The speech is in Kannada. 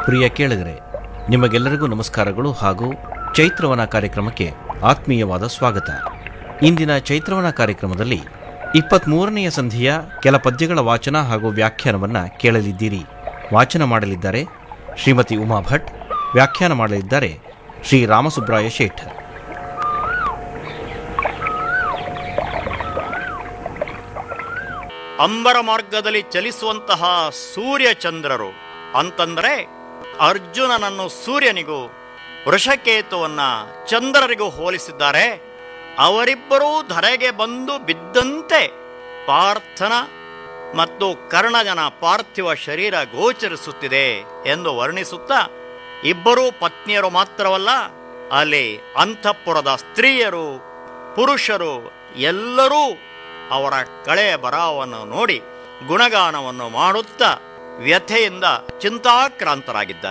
ಪ್ರಿಯ ಕೇಳಿದರೆ ನಿಮಗೆಲ್ಲರಿಗೂ ನಮಸ್ಕಾರಗಳು ಹಾಗೂ ಚೈತ್ರವನ ಕಾರ್ಯಕ್ರಮಕ್ಕೆ ಆತ್ಮೀಯವಾದ ಸ್ವಾಗತ ಇಂದಿನ ಚೈತ್ರವನ ಕಾರ್ಯಕ್ರಮದಲ್ಲಿ ಇಪ್ಪತ್ತ್ಮೂರನೆಯ ಸಂಧಿಯ ಕೆಲ ಪದ್ಯಗಳ ವಾಚನ ಹಾಗೂ ವ್ಯಾಖ್ಯಾನವನ್ನು ಕೇಳಲಿದ್ದೀರಿ ವಾಚನ ಮಾಡಲಿದ್ದಾರೆ ಶ್ರೀಮತಿ ಉಮಾ ಭಟ್ ವ್ಯಾಖ್ಯಾನ ಮಾಡಲಿದ್ದಾರೆ ಶ್ರೀ ರಾಮಸುಬ್ರಾಯ ಶೇಠ್ ಅಂಬರ ಮಾರ್ಗದಲ್ಲಿ ಚಲಿಸುವಂತಹ ಸೂರ್ಯಚಂದ್ರರು ಅಂತಂದರೆ ಅರ್ಜುನನನ್ನು ಸೂರ್ಯನಿಗೂ ವೃಷಕೇತುವನ್ನ ಚಂದ್ರರಿಗೂ ಹೋಲಿಸಿದ್ದಾರೆ ಅವರಿಬ್ಬರೂ ಧರೆಗೆ ಬಂದು ಬಿದ್ದಂತೆ ಪಾರ್ಥನ ಮತ್ತು ಕರ್ಣಜನ ಪಾರ್ಥಿವ ಶರೀರ ಗೋಚರಿಸುತ್ತಿದೆ ಎಂದು ವರ್ಣಿಸುತ್ತಾ ಇಬ್ಬರೂ ಪತ್ನಿಯರು ಮಾತ್ರವಲ್ಲ ಅಲ್ಲಿ ಅಂತಃಪುರದ ಸ್ತ್ರೀಯರು ಪುರುಷರು ಎಲ್ಲರೂ ಅವರ ಕಳೆಯ ಬರಹವನ್ನು ನೋಡಿ ಗುಣಗಾನವನ್ನು ಮಾಡುತ್ತಾ ವ್ಯಥೆಯಿಂದ ಚಿಂತಾಕ್ರಾಂತರಾಗಿದ್ದಾರೆ